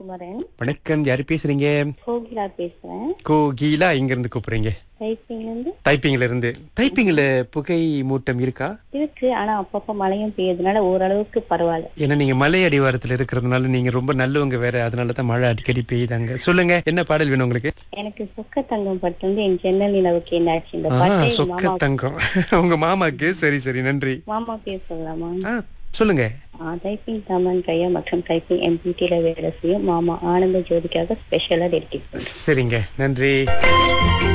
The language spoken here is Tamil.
குமரன் வணக்கம் யாரு பேசுறீங்க கோகிலா பேசுறேன் கோகிலா இங்க இருந்து கூப்பிடுறீங்க டைப்பிங்ல இருந்து டைப்பிங்ல இருந்து டைப்பிங்ல புகை மூட்டம் இருக்கா இருக்கு ஆனா அப்பப்ப மழையும் பெய்யறதுனால ஓரளவுக்கு பரவாயில்ல ஏன்னா நீங்க மலை அடிவாரத்துல இருக்கிறதுனால நீங்க ரொம்ப நல்லவங்க வேற அதனாலதான் மழை அடிக்கடி பெய்யுதாங்க சொல்லுங்க என்ன பாடல் வேணும் உங்களுக்கு எனக்கு சொக்க தங்கம் பட்டு வந்து என் ஜன்னல் நிலவுக்கு என்னாச்சு இந்த ஆ பாட்டு எங்க சொக்க மாமா தங்கம் உங்க மாமாக்கு சரி சரி நன்றி மாமா பேர் சொல்லலாமா ஆ சொல்லுங்க டைப்பிங் தாமன் கையா மற்றும் டைப்பிங் எம்பிடில வேலை செய்யும் மாமா ஆனந்த ஜோதிக்காக ஸ்பெஷலா டெடிகேட் சரிங்க நன்றி